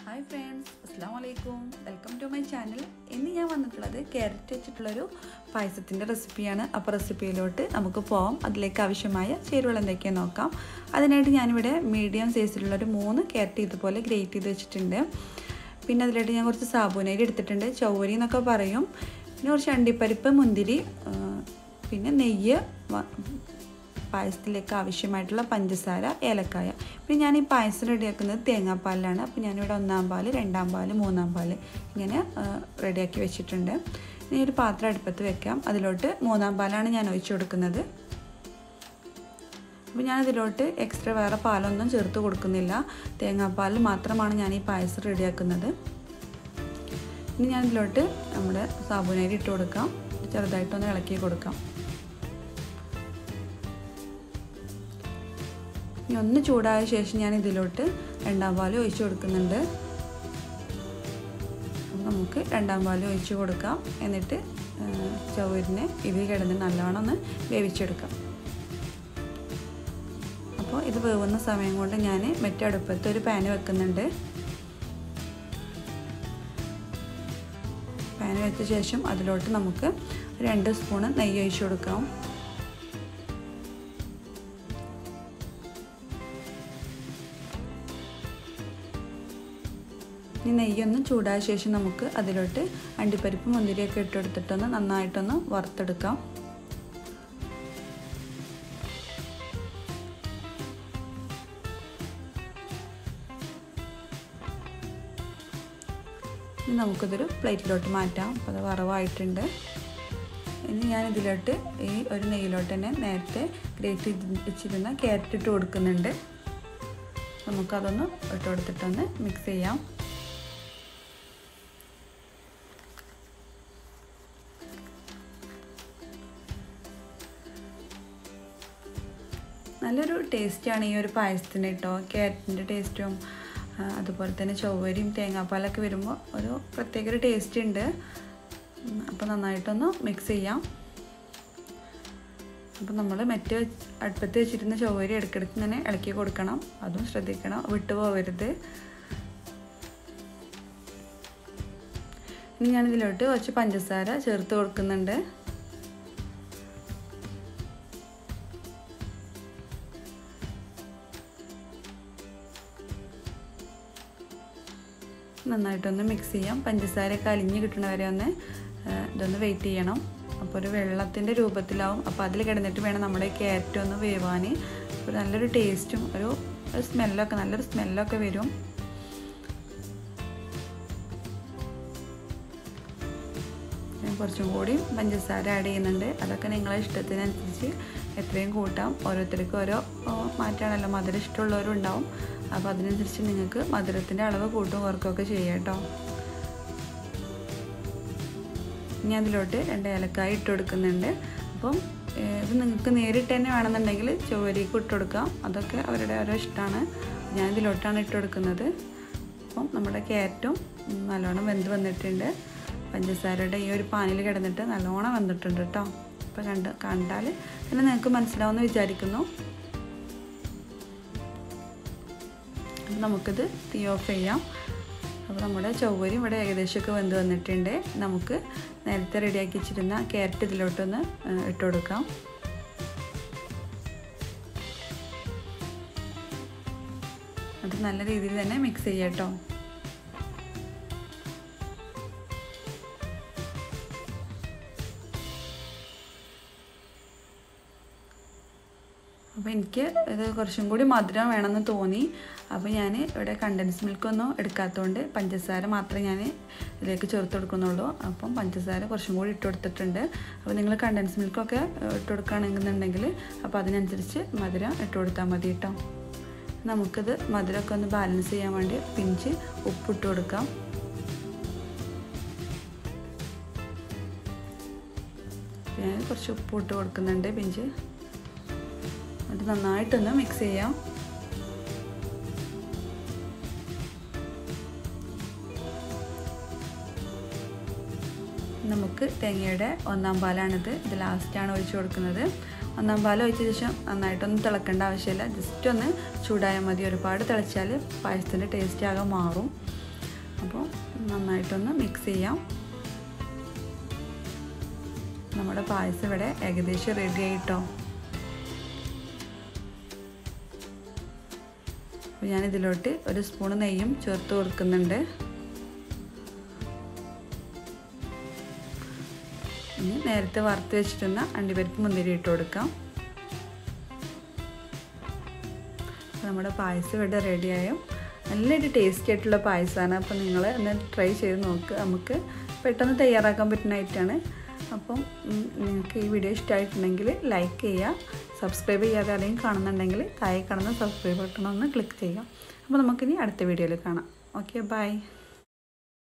hi friends അസ്സാം വലൈക്കും welcome to my channel ഇന്ന് ഞാൻ വന്നിട്ടുള്ളത് ക്യാരറ്റ് വെച്ചിട്ടുള്ളൊരു പായസത്തിൻ്റെ റെസിപ്പിയാണ് അപ്പോൾ റെസിപ്പിയിലോട്ട് നമുക്ക് പോവാം അതിലേക്ക് ആവശ്യമായ ചേരുവകൾ എന്തൊക്കെയാണ് നോക്കാം അതിനായിട്ട് ഞാനിവിടെ മീഡിയം സൈസിലുള്ളൊരു മൂന്ന് ക്യാരറ്റ് ഇതുപോലെ ഗ്രേറ്റ് ചെയ്ത് വെച്ചിട്ടുണ്ട് പിന്നെ അതിലായിട്ട് ഞാൻ കുറച്ച് സാബുനരി എടുത്തിട്ടുണ്ട് ചൗവരി എന്നൊക്കെ പറയും പിന്നെ കുറച്ച് അണ്ടിപ്പരിപ്പ് മുന്തിരി ആ, പിന്നെ നെയ്യ് വ- പായസത്തിലേക്ക് ആവശ്യമായിട്ടുള്ള പഞ്ചസാര ഏലക്കായ പിന്നെ ഞാൻ ഈ പായസം റെഡിയാക്കുന്നത് തേങ്ങാപ്പാലിലാണ് അപ്പോൾ ഞാനിവിടെ ഒന്നാം പാല് രണ്ടാം പാല് മൂന്നാം പാല് ഇങ്ങനെ ആ, റെഡിയാക്കി വെച്ചിട്ടുണ്ട് ഇനി ഒരു പാത്രം അടുപ്പത്ത് വെക്കാം അതിലോട്ട് മൂന്നാം പാലാണ് ഞാൻ ഒഴിച്ചു കൊടുക്കുന്നത് അപ്പോൾ ഞാൻ ഇതിലോട്ട് എക്സ്ട്രാ വേറെ പാലൊന്നും ചേർത്ത് കൊടുക്കുന്നില്ല തേങ്ങാപ്പാൽ മാത്രമാണ് ഞാൻ ഈ പായസം റെഡിയാക്കുന്നത് ഇനി ഞാൻ ഇതിലോട്ട് നമ്മുടെ സാബുനരി ഇട്ട് കൊടുക്കാം ചെറുതായിട്ടൊന്ന് ഇളക്കി കൊടുക്കാം ഇനി ഒന്ന് ചൂടായ ശേഷം ഞാൻ ഇതിലോട്ട് രണ്ടാം പാൽ ഒഴിച്ച് കൊടുക്കുന്നുണ്ട് അപ്പോൾ നമുക്ക് രണ്ടാം പാൽ ഒഴിച്ച് കൊടുക്കാം എന്നിട്ട് ചൗരിനെ ഇതിൽ കിടന്ന് നല്ലോണം ഒന്ന് വേവിച്ചെടുക്കാം അപ്പോൾ ഇത് വേവുന്ന സമയം കൊണ്ട് ഞാൻ മറ്റേ അടുപ്പത്ത് ഒരു പാന് വെക്കുന്നുണ്ട് പാന് വെച്ച ശേഷം അതിലോട്ട് നമുക്ക് രണ്ട് സ്പൂണ് നെയ്യ് ഒഴിച്ച് കൊടുക്കാം ഇനി നെയ്യൊന്ന് ചൂടായ ശേഷം നമുക്ക് അതിലോട്ട് അണ്ടിപ്പരിപ്പ് മുന്തിരിയൊക്കെ ഇട്ടെടുത്തിട്ടൊന്ന് നന്നായിട്ടൊന്ന് വറുത്തെടുക്കാം ഇനി നമുക്കിതൊരു പ്ലേറ്റിലോട്ട് മാറ്റാം അപ്പോൾ അത് വറവായിട്ടുണ്ട് ഇനി ഞാൻ ഇതിലോട്ട് ഈ ഒരു നെയ്യിലോട്ട് തന്നെ നേരത്തെ ഗ്രേറ്റ് ചെയ്ത് വെച്ചിരുന്ന ക്യാരറ്റ് ഇട്ട് കൊടുക്കുന്നുണ്ട് നമുക്കതൊന്ന് ഇട്ട് കൊടുത്തിട്ടൊന്ന് മിക്സ് ചെയ്യാം നല്ലൊരു ടേസ്റ്റാണ് ഈ ഒരു പായസത്തിന് കേട്ടോ ക്യാരറ്റിൻ്റെ ടേസ്റ്റും ആ, അതുപോലെ തന്നെ ചൊവ്വരിയും തേങ്ങാപ്പാലൊക്കെ വരുമ്പോൾ ഒരു പ്രത്യേക ഒരു ടേസ്റ്റ് ഉണ്ട് അപ്പോൾ നന്നായിട്ടൊന്ന് മിക്സ് ചെയ്യാം അപ്പോൾ നമ്മൾ മറ്റ് വെച്ച് അടുപ്പത്ത് വെച്ചിരുന്ന ചൊവ്വരി ഇടയ്ക്കിടയ്ക്ക് ഇങ്ങനെ ഇളക്കി കൊടുക്കണം അതും ശ്രദ്ധിക്കണം വിട്ടു പോകരുത് ഇനി ഞാനിതിലോട്ട് കുറച്ച് പഞ്ചസാര ചേർത്ത് കൊടുക്കുന്നുണ്ട് നന്നായിട്ടൊന്ന് മിക്സ് ചെയ്യാം പഞ്ചസാരയൊക്കെ അലിഞ്ഞ് കിട്ടണ വരെ ഒന്ന് ആ, ഇതൊന്ന് വെയിറ്റ് ചെയ്യണം അപ്പോൾ ഒരു വെള്ളത്തിൻ്റെ രൂപത്തിലാവും അപ്പോൾ അതിൽ കിടന്നിട്ട് വേണം നമ്മുടെ ക്യാരറ്റ് ഒന്ന് വേവാൻ ഒരു നല്ലൊരു ടേസ്റ്റും ഒരു ഒരു സ്മെല്ലൊക്കെ നല്ലൊരു സ്മെല്ലൊക്കെ വരും ഞാൻ കുറച്ചും കൂടി പഞ്ചസാര ആഡ് ചെയ്യുന്നുണ്ട് അതൊക്കെ നിങ്ങളെ ഇഷ്ടത്തിനനുസരിച്ച് എത്രയും കൂട്ടാം ഓരോരുത്തർക്കും ഓരോ ഓ, മാറ്റാണല്ലോ മധുരം ഇഷ്ടമുള്ളവരും ഉണ്ടാവും അപ്പോൾ അതിനനുസരിച്ച് നിങ്ങൾക്ക് മധുരത്തിൻ്റെ അളവ് കൂട്ടും കുറക്കുകയൊക്കെ ചെയ്യാം കേട്ടോ ഇനി അതിലോട്ട് രണ്ട് ഏലക്കായ ഇട്ട് കൊടുക്കുന്നുണ്ട് അപ്പം ഏഹ്, ഇത് നിങ്ങൾക്ക് നേരിട്ട് തന്നെ വേണമെന്നുണ്ടെങ്കിൽ ചുവരിക്ക് ഇട്ട് കൊടുക്കാം അതൊക്കെ അവരുടെ ഓരോ ഇഷ്ടമാണ് ഞാൻ ഇതിലോട്ടാണ് ഇട്ട് കൊടുക്കുന്നത് അപ്പം നമ്മുടെ ക്യാരറ്റും ഉം, നല്ലോണം വെന്ത് വന്നിട്ടുണ്ട് പഞ്ചസാരയുടെ ഈ ഒരു പാനിൽ കിടന്നിട്ട് നല്ലോണം വെന്തിട്ടുണ്ട് കേട്ടോ അപ്പോൾ കണ്ട് കണ്ടാൽ തന്നെ നിങ്ങൾക്ക് മനസ്സിലാവുമെന്ന് വിചാരിക്കുന്നു അപ്പം നമുക്കിത് തീ ഓഫ് ചെയ്യാം അപ്പോൾ നമ്മുടെ ചൊവ്വരി ഇവിടെ ഏകദേശമൊക്കെ വെന്ത് വന്നിട്ടുണ്ട് നമുക്ക് നേരത്തെ റെഡിയാക്കി വെച്ചിരുന്ന ക്യാരറ്റ് ഇതിലോട്ടൊന്ന് ആ, ഇട്ട് കൊടുക്കാം അത് നല്ല രീതിയിൽ തന്നെ മിക്സ് ചെയ്യാം കേട്ടോ അപ്പോൾ എനിക്ക് ഇത് കുറച്ചും കൂടി മധുരം വേണമെന്ന് തോന്നി അപ്പോൾ ഞാൻ ഇവിടെ കണ്ടൻസ് മിൽക്കൊന്നും എടുക്കാത്തതുകൊണ്ട് പഞ്ചസാര മാത്രമേ ഞാൻ ഇതിലേക്ക് ചേർത്ത് കൊടുക്കുന്നുള്ളൂ അപ്പം പഞ്ചസാര കുറച്ചും കൂടി ഇട്ട് കൊടുത്തിട്ടുണ്ട് അപ്പോൾ നിങ്ങൾ കണ്ടൻസ് മിൽക്കൊക്കെ ഇട്ട് കൊടുക്കുകയാണെന്നുണ്ടെങ്കിൽ അപ്പോൾ അതിനനുസരിച്ച് മധുരം ഇട്ട് കൊടുത്താൽ മതി കേട്ടോ നമുക്കിത് മധുരമൊക്കെ ഒന്ന് ബാലൻസ് ചെയ്യാൻ വേണ്ടി പിഞ്ച് ഉപ്പിട്ട് കൊടുക്കാം ഞാൻ കുറച്ച് ഉപ്പ് ഇട്ട് കൊടുക്കുന്നുണ്ട് പിഞ്ച് അത് നന്നായിട്ടൊന്ന് മിക്സ് ചെയ്യാം നമുക്ക് തേങ്ങയുടെ ഒന്നാം പാലാണിത് ഇത് ലാസ്റ്റാണ് ഒഴിച്ചു കൊടുക്കുന്നത് ഒന്നാം പാൽ ഒഴിച്ച ശേഷം നന്നായിട്ടൊന്നും തിളക്കേണ്ട ആവശ്യമില്ല ജസ്റ്റ് ഒന്ന് ചൂടായാൽ മതി ഒരുപാട് തിളച്ചാൽ പായസത്തിൻ്റെ ടേസ്റ്റ് ആകെ മാറും അപ്പോൾ നന്നായിട്ടൊന്ന് മിക്സ് ചെയ്യാം നമ്മുടെ പായസം ഇവിടെ ഏകദേശം റെഡി ആയിട്ടോ അപ്പോൾ ഞാനിതിലോട്ട് ഒരു സ്പൂൺ നെയ്യും ചേർത്ത് കൊടുക്കുന്നുണ്ട് ഇനി നേരത്തെ വറുത്ത് വെച്ചിട്ടുന്ന അണ്ടിപ്പരിപ്പ് മുന്തിരി ഇട്ട് കൊടുക്കാം നമ്മുടെ പായസം ഇവിടെ റെഡിയായോ നല്ലൊരു ടേസ്റ്റി ആയിട്ടുള്ള പായസമാണ് അപ്പോൾ നിങ്ങൾ ഒന്ന് ട്രൈ ചെയ്ത് നോക്കുക നമുക്ക് പെട്ടെന്ന് തയ്യാറാക്കാൻ പറ്റുന്ന ഐറ്റാണ് അപ്പം നിങ്ങൾക്ക് ഈ വീഡിയോ ഇഷ്ടമായിട്ടുണ്ടെങ്കിൽ ലൈക്ക് ചെയ്യുക സബ്സ്ക്രൈബ് ചെയ്യാതെ ആരെങ്കിലും കാണുന്നുണ്ടെങ്കിൽ താഴെ കാണുന്ന സബ്സ്ക്രൈബ് ബട്ടൺ ഒന്ന് ക്ലിക്ക് ചെയ്യുക അപ്പോൾ നമുക്കിനി അടുത്ത വീഡിയോയിൽ കാണാം ഓക്കെ ബൈ